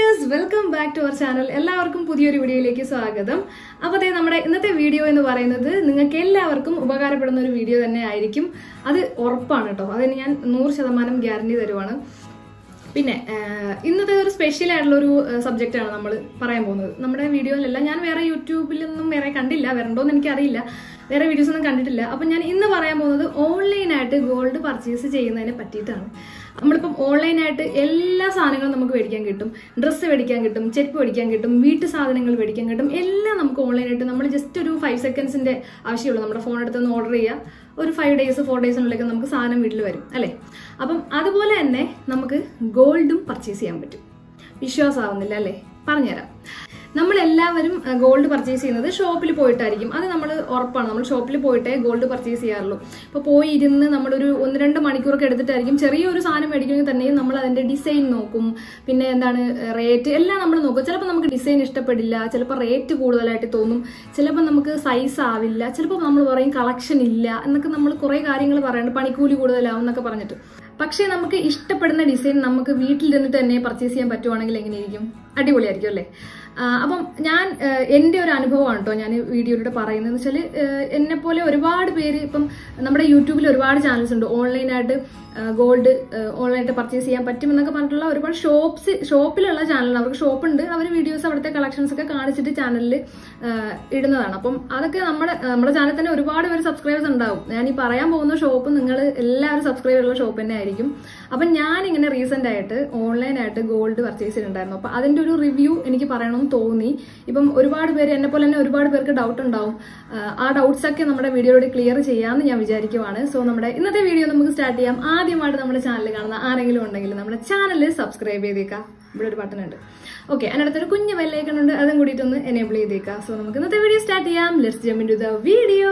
viewers welcome back to our channel എല്ലാവർക്കും പുതിയൊരു വീഡിയോയിലേക്ക് സ്വാഗതം അപ്പോൾ അതെ നമ്മുടെ ഇന്നത്തെ വീഡിയോ എന്ന് പറയുന്നത് നിങ്ങൾക്ക് എല്ലാവർക്കും ഉപകാരപ്പെടുന്ന ഒരു വീഡിയോ തന്നെ ആയിരിക്കും അത് ഉറപ്പാണ് കേട്ടോ അതിന് ഞാൻ നൂറ് ശതമാനം ഗ്യാരണ്ടി തരുവാണ് പിന്നെ ആഹ്, ഇന്നത്തെ ഒരു സ്പെഷ്യൽ ആയിട്ടുള്ള ഒരു സബ്ജക്റ്റ് ആണ് നമ്മൾ പറയാൻ പോകുന്നത് നമ്മുടെ വീഡിയോയിലല്ല ഞാൻ വേറെ യൂട്യൂബിലൊന്നും വേറെ കണ്ടില്ല വരണ്ടോന്ന് എനിക്കറിയില്ല വേറെ വീഡിയോസ് ഒന്നും കണ്ടിട്ടില്ല അപ്പം ഞാൻ ഇന്ന് പറയാൻ പോകുന്നത് ഓൺലൈനായിട്ട് ഗോൾഡ് പർച്ചേസ് ചെയ്യുന്നതിനെ പറ്റിയിട്ടാണ് നമ്മളിപ്പം ഓൺലൈനായിട്ട് എല്ലാ സാധനങ്ങളും നമുക്ക് മേടിക്കാൻ കിട്ടും ഡ്രസ്സ് മേടിക്കാൻ കിട്ടും ചെരുപ്പ് മേടിക്കാൻ കിട്ടും വീട്ടു സാധനങ്ങൾ മേടിക്കാൻ കിട്ടും എല്ലാം നമുക്ക് ഓൺലൈനായിട്ട് നമ്മൾ ജസ്റ്റ് ഒരു ഫൈവ് സെക്കൻഡ്സിന്റെ ആവശ്യമുള്ളൂ നമ്മുടെ ഫോൺ എടുത്ത് ഒന്ന് ഓർഡർ ചെയ്യുക ഒരു ഫൈവ് ഡേയ്സ് ഫോർ ഡേയ്സിനുള്ളിലേക്ക് നമുക്ക് സാധനം വീട്ടിൽ വരും അല്ലേ അപ്പം അതുപോലെ തന്നെ നമുക്ക് ഗോൾഡും പർച്ചേസ് ചെയ്യാൻ പറ്റും വിശ്വാസമാവുന്നില്ല അല്ലേ പറഞ്ഞുതരാം നമ്മൾ എല്ലാവരും ഗോൾഡ് പർച്ചേസ് ചെയ്യുന്നത് ഷോപ്പിൽ പോയിട്ടായിരിക്കും അത് നമ്മൾ ഉറപ്പാണ് നമ്മൾ ഷോപ്പിൽ പോയിട്ടേ ഗോൾഡ് പർച്ചേസ് ചെയ്യാറുള്ളൂ ഇപ്പോൾ പോയി ഇരുന്ന് നമ്മളൊരു ഒന്ന് രണ്ട് മണിക്കൂറൊക്കെ എടുത്തിട്ടായിരിക്കും ചെറിയൊരു സാധനം മേടിക്കണമെങ്കിൽ തന്നെയും നമ്മൾ അതിന്റെ ഡിസൈൻ നോക്കും പിന്നെ എന്താണ് റേറ്റ് എല്ലാം നമ്മൾ നോക്കും ചിലപ്പോൾ നമുക്ക് ഡിസൈൻ ഇഷ്ടപ്പെടില്ല ചിലപ്പോൾ റേറ്റ് കൂടുതലായിട്ട് തോന്നും ചിലപ്പോൾ നമുക്ക് സൈസ് ആവില്ല ചിലപ്പോൾ നമ്മൾ പറയും കളക്ഷൻ ഇല്ല എന്നൊക്കെ നമ്മൾ കുറേ കാര്യങ്ങൾ പറയുന്നുണ്ട് പണിക്കൂലി കൂടുതലാവും എന്നൊക്കെ പറഞ്ഞിട്ട് പക്ഷേ നമുക്ക് ഇഷ്ടപ്പെടുന്ന ഡിസൈൻ നമുക്ക് വീട്ടിലിരുന്നിട്ട് തന്നെ പർച്ചേസ് ചെയ്യാൻ പറ്റുവാണെങ്കിൽ എങ്ങനെയായിരിക്കും അടിപൊളിയായിരിക്കും അല്ലേ ആ, അപ്പം ഞാൻ ആ, എൻ്റെ ഒരു അനുഭവമാണ് കേട്ടോ ഞാൻ വീഡിയോയിലൂടെ പറയുന്നത് വെച്ചാൽ എന്നെ പോലെ ഒരുപാട് പേര് ഇപ്പം നമ്മുടെ യൂട്യൂബിൽ ഒരുപാട് ചാനൽസ് ഉണ്ട് ഓൺലൈനായിട്ട് ഗോൾഡ് ഓൺലൈനായിട്ട് പർച്ചേസ് ചെയ്യാൻ പറ്റും എന്നൊക്കെ പറഞ്ഞിട്ടുള്ള ഒരുപാട് ഷോപ്സ് ഷോപ്പിലുള്ള ചാനലാണ് അവർക്ക് ഷോപ്പ് ഉണ്ട് അവർ വീഡിയോസ് അവിടുത്തെ കളക്ഷൻസ് ഒക്കെ കാണിച്ചിട്ട് ചാനലിൽ ഇടുന്നതാണ് അപ്പം അതൊക്കെ നമ്മുടെ നമ്മുടെ ചാനൽ തന്നെ ഒരുപാട് പേര് സബ്സ്ക്രൈബേഴ്സ് ഉണ്ടാവും ഞാൻ ഈ പറയാൻ പോകുന്ന ഷോപ്പ് നിങ്ങൾ എല്ലാവരും സബ്സ്ക്രൈബ് ഉള്ള ഷോപ്പ് തന്നെ ആയിരിക്കും അപ്പം ഞാൻ ഇങ്ങനെ റീസെന്റ് ആയിട്ട് ഓൺലൈനായിട്ട് ഗോൾഡ് പർച്ചേസ് ചെയ്തിട്ടുണ്ടായിരുന്നു അപ്പൊ അതിന്റെ ഒരു റിവ്യൂ എനിക്ക് പറയണമെന്ന് തോന്നി ഇപ്പം ഒരുപാട് പേര് എന്നെ പോലെ തന്നെ ഒരുപാട് പേർക്ക് ഡൗട്ട് ഉണ്ടാവും ആഹ് ആ ഡൗട്ട്സ് ഒക്കെ നമ്മുടെ വീഡിയോയിലൂടെ ക്ലിയർ ചെയ്യാമെന്ന് ഞാൻ വിചാരിക്കുവാണ് സോ നമ്മുടെ ഇന്നത്തെ വീഡിയോ നമുക്ക് സ്റ്റാർട്ട് ചെയ്യാം ആദ്യമായിട്ട് നമ്മുടെ ചാനൽ കാണുന്ന ആരെങ്കിലും ഉണ്ടെങ്കിൽ നമ്മുടെ ചാനൽ സബ്സ്ക്രൈബ് ചെയ്തേക്കാം ഇവിടെ ഒരു ബട്ടൺ ഉണ്ട് ഓക്കെ അതിനടുത്തൊരു കുഞ്ഞ് ബെല്ലൈക്കൺ ഉണ്ട് അതും കൂടിയിട്ട് ഒന്ന് എനേബിൾ ചെയ്തേക്കാം സോ നമുക്ക് ഇന്നത്തെ വീഡിയോ സ്റ്റാർട്ട് ചെയ്യാം let's jump in to the video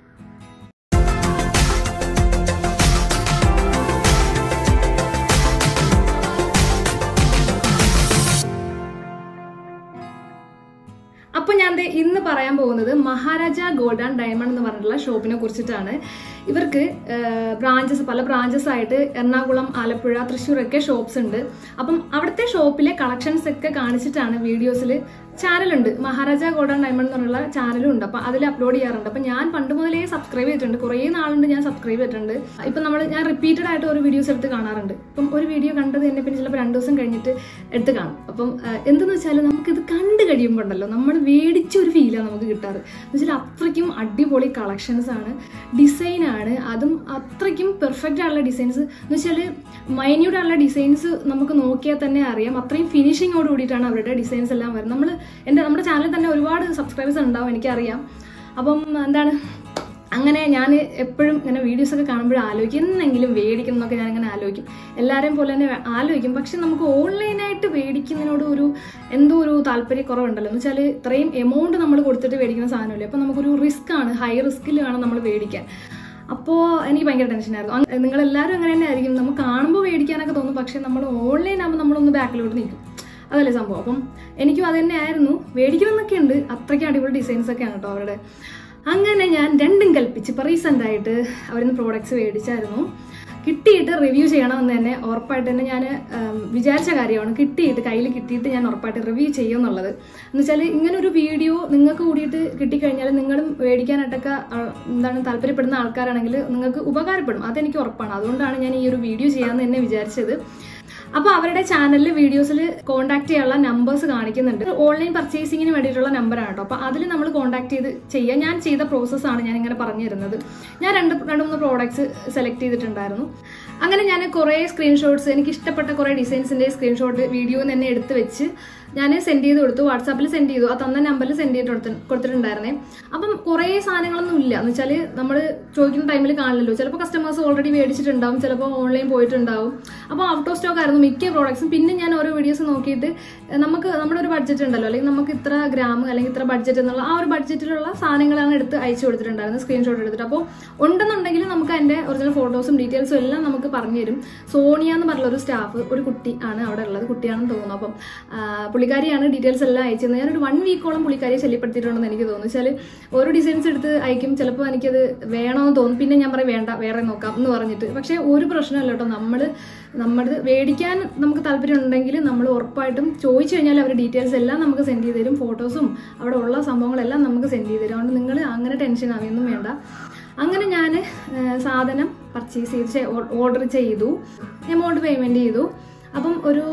അപ്പൊ ഞാൻ ദേ ഇന്ന് പറയാൻ പോകുന്നത് മഹാരാജ ഗോൾഡ് ആൻഡ് ഡയമണ്ട് എന്ന് പറഞ്ഞിട്ടുള്ള ഷോപ്പിനെ കുറിച്ചിട്ടാണ് ഇവർക്ക് ബ്രാഞ്ചസ് പല ബ്രാഞ്ചസ് ആയിട്ട് എറണാകുളം ആലപ്പുഴ തൃശ്ശൂരൊക്കെ ഷോപ്സ് ഉണ്ട് അപ്പം അവിടുത്തെ ഷോപ്പിലെ കളക്ഷൻസ് ഒക്കെ കാണിച്ചിട്ടാണ് വീഡിയോസിൽ ചാനലുണ്ട് മഹാരാജ ഗോൾഡ് ആൻഡ് ഡയമണ്ട് എന്നുള്ള ചാനലും ഉണ്ട് അപ്പൊ അതിൽ അപ്ലോഡ് ചെയ്യാറുണ്ട് അപ്പൊ ഞാൻ പണ്ട് മുതലേ സബ്സ്ക്രൈബ് ചെയ്തിട്ടുണ്ട് കുറേ നാളുണ്ട് ഞാൻ സബ്സ്ക്രൈബ് ചെയ്തിട്ടുണ്ട് ഇപ്പൊ നമ്മൾ ഞാൻ റിപ്പീറ്റഡ് ആയിട്ട് ഒരു വീഡിയോസ് എടുത്ത് കാണാറുണ്ട് ഇപ്പം ഒരു വീഡിയോ കണ്ടത് തന്നെ പിന്നെ ചിലപ്പോൾ രണ്ട് ദിവസം കഴിഞ്ഞിട്ട് എടുത്ത് കാണും അപ്പം ആ, എന്തെന്ന് വെച്ചാൽ നമുക്കിത് കണ്ടു കഴിയുമ്പോൾ ഉണ്ടല്ലോ നമ്മൾ മേടിച്ച ഒരു ഫീലാണ് നമുക്ക് കിട്ടാറ് എന്ന് വെച്ചാൽ അത്രയ്ക്കും അടിപൊളി കളക്ഷൻസ് ആണ് ഡിസൈൻ ആണ് അതും അത്രയ്ക്കും പെർഫെക്റ്റ് ആയിട്ടുള്ള ഡിസൈൻസ് എന്ന് വെച്ചാൽ മൈന്യൂട്ട് ആയിട്ടുള്ള ഡിസൈൻസ് നമുക്ക് നോക്കിയാൽ തന്നെ അറിയാം അത്രയും ഫിനിഷിങ്ങോട് കൂടിയിട്ടാണ് അവരുടെ ഡിസൈൻസ് എല്ലാം വരുന്നത് നമ്മൾ എൻ്റെ നമ്മുടെ ചാനലിൽ തന്നെ ഒരുപാട് സബ്സ്ക്രൈബേഴ്സ് ഉണ്ടാവും എനിക്കറിയാം അപ്പം എന്താണ് അങ്ങനെ ഞാൻ എപ്പോഴും ഇങ്ങനെ വീഡിയോസ് ഒക്കെ കാണുമ്പോൾ ആലോചിക്കും എന്നെങ്കിലും മേടിക്കും എന്നൊക്കെ ഞാൻ ഇങ്ങനെ ആലോചിക്കും എല്ലാവരെയും പോലെ തന്നെ ആലോചിക്കും പക്ഷെ നമുക്ക് ഓൺലൈനായിട്ട് മേടിക്കുന്നതിനോട് ഒരു എന്തോ ഒരു താല്പര്യക്കുറവുണ്ടല്ലോ എന്ന് വെച്ചാൽ ഇത്രയും എമൗണ്ട് നമ്മൾ കൊടുത്തിട്ട് മേടിക്കുന്ന സാധനമല്ലേ അപ്പോൾ നമുക്കൊരു റിസ്ക് ആണ് ഹൈ റിസ്കിൽ വേണം നമ്മൾ മേടിക്കാൻ അപ്പോൾ എനിക്ക് ഭയങ്കര ടെൻഷനായിരുന്നു നിങ്ങൾ എല്ലാവരും അങ്ങനെ തന്നെ ആയിരിക്കും നമുക്ക് കാണുമ്പോൾ മേടിക്കാനൊക്കെ തോന്നും പക്ഷെ നമ്മൾ ഓൺലൈൻ ആകുമ്പോൾ നമ്മളൊന്ന് ബാക്കിലോട്ട് നിൽക്കും അതല്ലേ സംഭവം അപ്പം എനിക്കും അത് തന്നെ ആയിരുന്നു മേടിക്കണമെന്നൊക്കെ ഉണ്ട് അത്രയ്ക്ക് അടിപൊളി ഡിസൈൻസ് ഒക്കെയാണ് കേട്ടോ അവരുടെ അങ്ങനെ ഞാൻ രണ്ടും കൽപ്പിച്ച് ഇപ്പം റീസെൻ്റ് ആയിട്ട് അവരിൽ നിന്ന് പ്രോഡക്റ്റ്സ് മേടിച്ചായിരുന്നു കിട്ടിയിട്ട് റിവ്യൂ ചെയ്യണമെന്ന് തന്നെ ഉറപ്പായിട്ട് തന്നെ ഞാൻ വിചാരിച്ച കാര്യമാണ് കിട്ടിയിട്ട് കയ്യിൽ കിട്ടിയിട്ട് ഞാൻ ഉറപ്പായിട്ട് റിവ്യൂ ചെയ്യും എന്നുള്ളത് എന്ന് വെച്ചാൽ ഇങ്ങനെ ഒരു വീഡിയോ നിങ്ങൾക്ക് കൂടിയിട്ട് കിട്ടിക്കഴിഞ്ഞാൽ നിങ്ങളും മേടിക്കാനായിട്ടൊക്കെ ആ, എന്താണ് താല്പര്യപ്പെടുന്ന ആൾക്കാരാണെങ്കിൽ നിങ്ങൾക്ക് ഉപകാരപ്പെടും അതെനിക്ക് ഉറപ്പാണ് അതുകൊണ്ടാണ് ഞാൻ ഈ ഒരു വീഡിയോ ചെയ്യാമെന്ന് തന്നെ വിചാരിച്ചത് അപ്പൊ അവരുടെ ചാനലിൽ വീഡിയോസിൽ കോൺടാക്ട് ചെയ്യാനുള്ള നമ്പേഴ്സ് കാണിക്കുന്നുണ്ട് ഓൺലൈൻ പർച്ചേസിങ്ങിന് വേണ്ടിയിട്ടുള്ള നമ്പറാണ് കേട്ടോ അപ്പൊ അതിൽ നമ്മൾ കോൺടാക്ട് ചെയ്ത് ചെയ്യുക ഞാൻ ചെയ്ത പ്രോസസ്സ് ആണ് ഞാൻ ഇങ്ങനെ പറഞ്ഞു തരുന്നത് ഞാൻ രണ്ട് രണ്ട് മൂന്ന് പ്രോഡക്ട്സ് സെലക്ട് ചെയ്തിട്ടുണ്ടായിരുന്നു അങ്ങനെ ഞാൻ കുറേ സ്ക്രീൻഷോട്ട്സ് എനിക്ക് ഇഷ്ടപ്പെട്ട കുറേ ഡിസൈൻസിന്റെ സ്ക്രീൻഷോട്ട് വീഡിയോ തന്നെ എടുത്ത് വെച്ച് ഞാൻ സെൻഡ് ചെയ്ത് കൊടുത്തു വാട്സാപ്പിൽ സെൻഡ് ചെയ്തു ആ തന്ന നമ്പറിൽ സെൻഡ് ചെയ്ത് കൊടുത്തി കൊടുത്തിട്ടുണ്ടായിരുന്നേ അപ്പം കുറേ സാധനങ്ങളൊന്നും ഇല്ല എന്ന് വെച്ചാൽ നമ്മൾ ചോദിക്കുന്ന ടൈമിൽ കാണില്ലല്ലോ ചിലപ്പോൾ കസ്റ്റമേഴ്സ് ഓൾറെഡി മേടിച്ചിട്ടുണ്ടാവും ചിലപ്പോൾ ഓൺലൈൻ പോയിട്ടുണ്ടാവും അപ്പോൾ ഔട്ട് ഓഫ് സ്റ്റോക്ക് ആയിരുന്നു മിക്ക പ്രോഡക്ട്സും പിന്നെ ഞാൻ ഓരോ വീഡിയോസ് നോക്കിയിട്ട് എഹ്, നമുക്ക് നമ്മുടെ ഒരു ബഡ്ജറ്റ് ഉണ്ടല്ലോ അല്ലെങ്കിൽ നമുക്ക് ഇത്ര ഗ്രാം അല്ലെങ്കിൽ ഇത്ര ബഡ്ജറ്റ് എന്നുള്ള ആ ഒരു ബഡ്ജറ്റിലുള്ള സാധനങ്ങളാണ് എടുത്ത് അയച്ചു കൊടുത്തിട്ടുണ്ടായിരുന്നത് സ്ക്രീൻഷോട്ട് എടുത്തിട്ട് അപ്പോൾ ഉണ്ടെന്നുണ്ടെങ്കിൽ നമുക്ക് അതിന്റെ ഒറിജിനൽ ഫോട്ടോസും ഡീറ്റെയിൽസും എല്ലാം നമുക്ക് നമുക്ക് പറഞ്ഞു തരും സോണിയ എന്ന് പറഞ്ഞ ഒരു സ്റ്റാഫ് ഒരു കുട്ടി ആണ് അവിടെ ഉള്ളത് കുട്ടിയാണെന്ന് തോന്നുന്നു അപ്പം ആ, പുള്ളിക്കാരിയാണ് ഡീറ്റെയിൽസ് എല്ലാം അയച്ചത് ഞാനൊരു വൺ വീക്കോളം പുള്ളിക്കാരിയെ ശല്യപ്പെടുത്തിയിട്ടുണ്ടെന്ന് എനിക്ക് തോന്നുന്നു വെച്ചാൽ ഓരോ ഡിസൈൻസ് എടുത്ത് അയക്കും ചിലപ്പോൾ എനിക്കത് വേണമെന്ന് തോന്നും പിന്നെ ഞാൻ പറയും വേണ്ട വേറെ നോക്കാം എന്ന് പറഞ്ഞിട്ട് പക്ഷേ ഒരു പ്രശ്നമല്ല കേട്ടോ നമ്മൾ നമ്മൾ മേടിക്കാൻ നമുക്ക് താല്പര്യം ഉണ്ടെങ്കിൽ നമ്മൾ ഉറപ്പായിട്ടും ചോദിച്ചു കഴിഞ്ഞാൽ അവർ ഡീറ്റെയിൽസ് എല്ലാം നമുക്ക് സെൻഡ് ചെയ്ത് തരും ഫോട്ടോസും അവിടെ ഉള്ള സംഭവങ്ങളെല്ലാം നമുക്ക് സെൻഡ് ചെയ്ത് തരും അതുകൊണ്ട് നിങ്ങൾ അങ്ങനെ ടെൻഷൻ ആവുകയൊന്നും വേണ്ട അങ്ങനെ ഞാൻ സാധനം പർച്ചേസ് ചെയ്ത് ഓർഡർ ചെയ്തു എമൗണ്ട് പേയ്മെൻറ്റ് ചെയ്തു അപ്പം ഒരു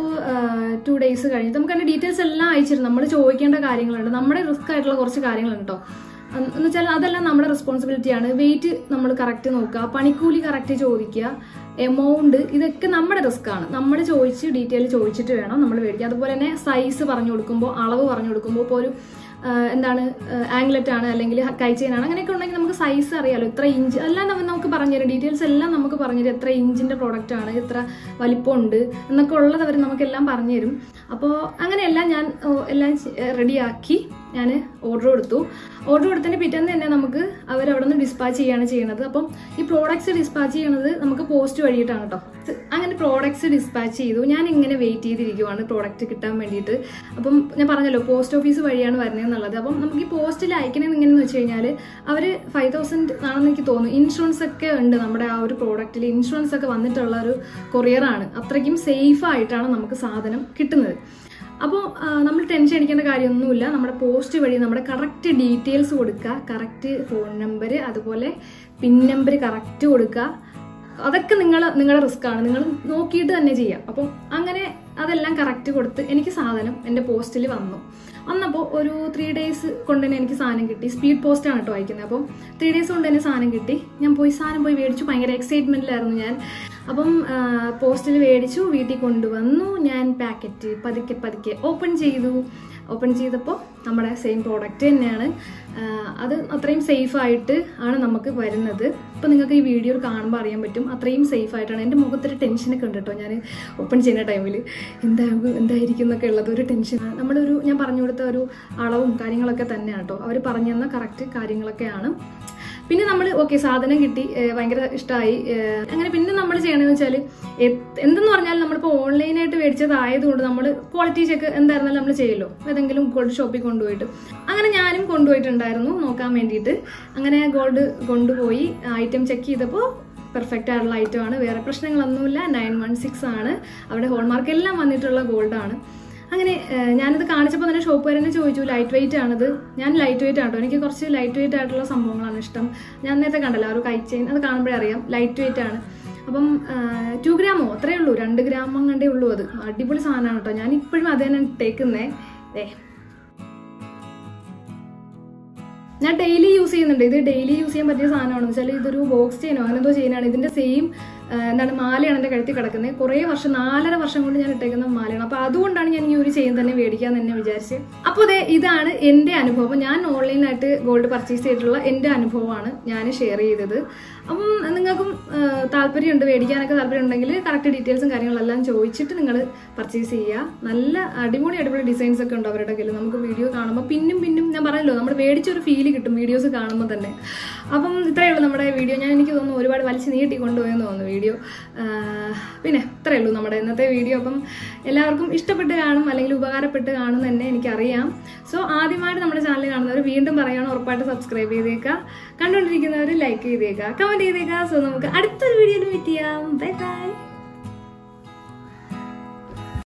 ടു ഡേയ്സ് കഴിഞ്ഞിട്ട് നമുക്ക് അതിൻ്റെ ഡീറ്റെയിൽസ് എല്ലാം അയച്ചിരുന്നു നമ്മൾ ചോദിക്കേണ്ട കാര്യങ്ങളുണ്ട് നമ്മുടെ റിസ്ക് ആയിട്ടുള്ള കുറച്ച് കാര്യങ്ങളുണ്ട് കേട്ടോ എന്ന് വെച്ചാൽ അതെല്ലാം നമ്മുടെ റെസ്പോൺസിബിലിറ്റിയാണ് വെയിറ്റ് നമ്മൾ കറക്റ്റ് നോക്കുക പണിക്കൂലി കറക്റ്റ് ചോദിക്കുക എമൗണ്ട് ഇതൊക്കെ നമ്മുടെ റിസ്ക് ആണ് നമ്മൾ ചോദിച്ച് ഡീറ്റെയിൽ ചോദിച്ചിട്ട് വേണം നമ്മൾ മേടിക്കുക അതുപോലെ തന്നെ സൈസ് പറഞ്ഞു കൊടുക്കുമ്പോൾ അളവ് പറഞ്ഞു കൊടുക്കുമ്പോൾ ഇപ്പോൾ ഒരു ആ, എന്താണ് ആംഗ്ലറ്റ് ആണ് അല്ലെങ്കിൽ കൈ ചെയിൻ ആണ് അങ്ങനെയൊക്കെ ഉണ്ടെങ്കിൽ നമുക്ക് സൈസ് അറിയാലോ ഇത്ര ഇഞ്ച് എല്ലാം നമ്മ- നമുക്ക് പറഞ്ഞുതരും ഡീറ്റെയിൽസ് എല്ലാം നമുക്ക് പറഞ്ഞുതരും എത്ര ഇഞ്ചിന്റെ പ്രോഡക്റ്റ് ആണ് എത്ര വലിപ്പമുണ്ട് എന്നൊക്കെ ഉള്ളത് അവർ നമുക്കെല്ലാം പറഞ്ഞുതരും അപ്പോൾ അങ്ങനെയെല്ലാം ഞാൻ ഓ, എല്ലാം റെഡിയാക്കി ഞാൻ ഓർഡർ കൊടുത്തു ഓർഡർ കൊടുത്തതിന് പിറ്റേന്ന് തന്നെ നമുക്ക് അവർ അവിടെ നിന്ന് ഡിസ്പാച്ച് ചെയ്യാണ് ചെയ്യുന്നത് അപ്പം ഈ പ്രോഡക്ട്സ് ഡിസ്പാച്ച് ചെയ്യണത് നമുക്ക് പോസ്റ്റ് വഴിയിട്ടാണ് കേട്ടോ അങ്ങനെ പ്രോഡക്ട്സ് ഡിസ്പാച്ച് ചെയ്തു ഞാൻ ഇങ്ങനെ വെയിറ്റ് ചെയ്തിരിക്കുവാണ് പ്രോഡക്റ്റ് കിട്ടാൻ വേണ്ടിയിട്ട് അപ്പം ഞാൻ പറഞ്ഞല്ലോ പോസ്റ്റ് ഓഫീസ് വഴിയാണ് വരുന്നതെന്നുള്ളത് അപ്പം നമുക്ക് ഈ പോസ്റ്റിൽ അയക്കണമെന്ന് എങ്ങനെയെന്ന് വെച്ച് കഴിഞ്ഞാൽ അവർ ഫൈവ് തൗസൻഡ് ആണെന്ന് എനിക്ക് തോന്നുന്നു ഇൻഷുറൻസ് ഒക്കെ ഉണ്ട് നമ്മുടെ ആ ഒരു പ്രോഡക്റ്റിൽ ഇൻഷുറൻസ് ഒക്കെ വന്നിട്ടുള്ള ഒരു കൊറിയറാണ് അത്രയ്ക്കും സേഫ് ആയിട്ടാണ് നമുക്ക് സാധനം കിട്ടുന്നത് അപ്പോൾ നമ്മൾ ടെൻഷൻ അടിക്കേണ്ട കാര്യമൊന്നുമില്ല നമ്മുടെ പോസ്റ്റ് വഴി നമ്മുടെ കറക്റ്റ് ഡീറ്റെയിൽസ് കൊടുക്കുക കറക്റ്റ് ഫോൺ നമ്പർ അതുപോലെ പിൻ നമ്പർ കറക്റ്റ് കൊടുക്കുക അതൊക്കെ നിങ്ങൾ നിങ്ങളുടെ റിസ്ക് ആണ് നിങ്ങൾ നോക്കിയിട്ട് തന്നെ ചെയ്യാം അപ്പം അങ്ങനെ അതെല്ലാം കറക്റ്റ് കൊടുത്ത് എനിക്ക് സാധനം എൻ്റെ പോസ്റ്റിൽ വന്നു വന്നപ്പോൾ ഒരു ത്രീ ഡേയ്സ് കൊണ്ട് തന്നെ എനിക്ക് സാധനം കിട്ടി സ്പീഡ് പോസ്റ്റ് ആണ് കേട്ടോ അയക്കുന്നത് അപ്പം ത്രീ ഡേയ്സ് കൊണ്ട് തന്നെ സാധനം കിട്ടി ഞാൻ പോയി സാധനം പോയി മേടിച്ചു ഭയങ്കര എക്സൈറ്റ്മെന്റിലായിരുന്നു ഞാൻ അപ്പം പോസ്റ്റിൽ മേടിച്ചു വീട്ടിൽ കൊണ്ടുവന്നു ഞാൻ പാക്കറ്റ് പതുക്കെ പതുക്കെ ഓപ്പൺ ചെയ്തു ഓപ്പൺ ചെയ്തപ്പോൾ നമ്മുടെ സെയിം പ്രോഡക്റ്റ് തന്നെയാണ് ആ, അത് അത്രയും സേഫ് ആയിട്ട് ആണ് നമുക്ക് വരുന്നത് ഇപ്പം നിങ്ങൾക്ക് ഈ വീഡിയോ കാണുമ്പോൾ അറിയാൻ പറ്റും അത്രയും സേഫ് ആയിട്ടാണ് എൻ്റെ മുഖത്തൊരു ടെൻഷനൊക്കെ ഉണ്ട് കേട്ടോ ഞാൻ ഓപ്പൺ ചെയ്യുന്ന ടൈമിൽ എന്താകും എന്തായിരിക്കും എന്നൊക്കെ ഉള്ളത് ഒരു ടെൻഷൻ നമ്മളൊരു ഞാൻ പറഞ്ഞു കൊടുത്ത ഒരു അളവും കാര്യങ്ങളൊക്കെ തന്നെയാണ് കേട്ടോ അവർ പറഞ്ഞു തന്ന കറക്റ്റ് കാര്യങ്ങളൊക്കെയാണ് പിന്നെ നമ്മൾ ഓക്കെ സാധനം കിട്ടി ഏഹ് ഭയങ്കര ഇഷ്ടമായി അങ്ങനെ പിന്നെ നമ്മൾ ചെയ്യണമെന്ന് വെച്ചാൽ എന്തെന്ന് പറഞ്ഞാൽ നമ്മളിപ്പോൾ ഓൺലൈനായിട്ട് മേടിച്ചതായതുകൊണ്ട് നമ്മൾ ക്വാളിറ്റി ചെക്ക് എന്തായിരുന്നാലും നമ്മൾ ചെയ്യുമല്ലോ ഏതെങ്കിലും ഗോൾഡ് ഷോപ്പിൽ കൊണ്ടുപോയിട്ട് അങ്ങനെ ഞാനും കൊണ്ടുപോയിട്ടുണ്ടായിരുന്നു നോക്കാൻ വേണ്ടിയിട്ട് അങ്ങനെ ഗോൾഡ് കൊണ്ടുപോയി ഐറ്റം ചെക്ക് ചെയ്തപ്പോൾ പെർഫെക്റ്റ് ആയിട്ടുള്ള ഐറ്റം ആണ് വേറെ പ്രശ്നങ്ങളൊന്നുമില്ല നയൻ വൺ സിക്സ് ആണ് അവിടെ ഹോൾമാർക്ക് എല്ലാം വന്നിട്ടുള്ള ഗോൾഡാണ് അങ്ങനെ ഏഹ്, ഞാനിത് കാണിച്ചപ്പോൾ തന്നെ ഷോപ്പുകാർ തന്നെ ചോദിച്ചു ലൈറ്റ് വെയിറ്റ് ആണിത് ഞാൻ ലൈറ്റ് വെയിറ്റ് ആണ് കേട്ടോ എനിക്ക് കുറച്ച് ലൈറ്റ് വെയിറ്റ് ആയിട്ടുള്ള സംഭവങ്ങളാണ് ഇഷ്ടം ഞാൻ നേരത്തെ കണ്ടല്ലോ ആ ഒരു കൈ ചെയിൻ അത് കാണുമ്പോഴേ അറിയാം ലൈറ്റ് വെയിറ്റ് ആണ് അപ്പം ടു ഗ്രാമോ അത്രേ ഉള്ളൂ രണ്ട് ഗ്രാം അങ്ങണ്ടേ ഉള്ളൂ അത് അടിപൊളി സാധനമാണ് കേട്ടോ ഞാൻ ഇപ്പോഴും അത് തന്നെ ഇട്ടേക്കുന്നേ ഏ ഞാൻ ഡെയിലി യൂസ് ചെയ്യുന്നുണ്ട് ഇത് ഡെയിലി യൂസ് ചെയ്യാൻ പറ്റിയ സാധനമാണ് വെച്ചാൽ ഇതൊരു ബോക്സ് ചെയിനോ അങ്ങനെ എന്തോ ചെയിനാണ് ഇതിന്റെ സെയിം എന്താണ് മാലയാണ് എൻ്റെ കഴുത്തിൽ കിടക്കുന്നത് കുറേ വർഷം നാലര വർഷം കൊണ്ട് ഞാൻ ഇട്ടേക്കുന്ന മാലയാണ് അപ്പോൾ അതുകൊണ്ടാണ് ഞാൻ ഈ ഒരു ചെയിൻ തന്നെ മേടിക്കാൻ തന്നെ വിചാരിച്ച് അപ്പോൾ അതെ ഇതാണ് എൻ്റെ അനുഭവം ഞാൻ ഓൺലൈനായിട്ട് ഗോൾഡ് പർച്ചേസ് ചെയ്തിട്ടുള്ള എൻ്റെ അനുഭവമാണ് ഞാൻ ഷെയർ ചെയ്തത് അപ്പം നിങ്ങൾക്കും ആ, താല്പര്യമുണ്ട് മേടിക്കാനൊക്കെ താല്പര്യം ഉണ്ടെങ്കിൽ കറക്റ്റ് ഡീറ്റെയിൽസും കാര്യങ്ങളെല്ലാം ചോദിച്ചിട്ട് നിങ്ങൾ പർച്ചേസ് ചെയ്യുക നല്ല അടിപൊളി അടിപൊളി ഡിസൈൻസ് ഒക്കെ ഉണ്ട് അവരുടെ കയ്യിൽ നമുക്ക് വീഡിയോ കാണുമ്പോൾ പിന്നും പിന്നും ഞാൻ പറയല്ലോ നമ്മൾ മേടിച്ചൊരു ഫീല് കിട്ടും വീഡിയോസ് കാണുമ്പോൾ തന്നെ അപ്പം ഇത്രയേ ഉള്ളൂ നമ്മുടെ വീഡിയോ ഞാൻ എനിക്ക് തോന്നുന്നു ഒരുപാട് വലിച്ച് നീട്ടി കൊണ്ടുപോയെന്ന് തോന്നുന്നു വീഡിയോ പിന്നെ ഇത്രയേ ഉള്ളൂ നമ്മുടെ ഇന്നത്തെ വീഡിയോ അപ്പം എല്ലാവർക്കും ഇഷ്ടപ്പെട്ട് കാണും അല്ലെങ്കിൽ ഉപകാരപ്പെട്ട് കാണും തന്നെ എനിക്കറിയാം സോ ആദ്യമായിട്ട് നമ്മുടെ ചാനൽ കാണുന്നവർ വീണ്ടും പറയുകയാണ് ഉറപ്പായിട്ട് സബ്സ്ക്രൈബ് ചെയ്തേക്കുക കണ്ടുകൊണ്ടിരിക്കുന്നവർ ലൈക്ക് ചെയ്തേക്കുക കമൻറ്റ് ചെയ്തേക്കുക സോ നമുക്ക് അടുത്തൊരു വീഡിയോയിൽ മീറ്റ് ചെയ്യാം ബൈ ബൈ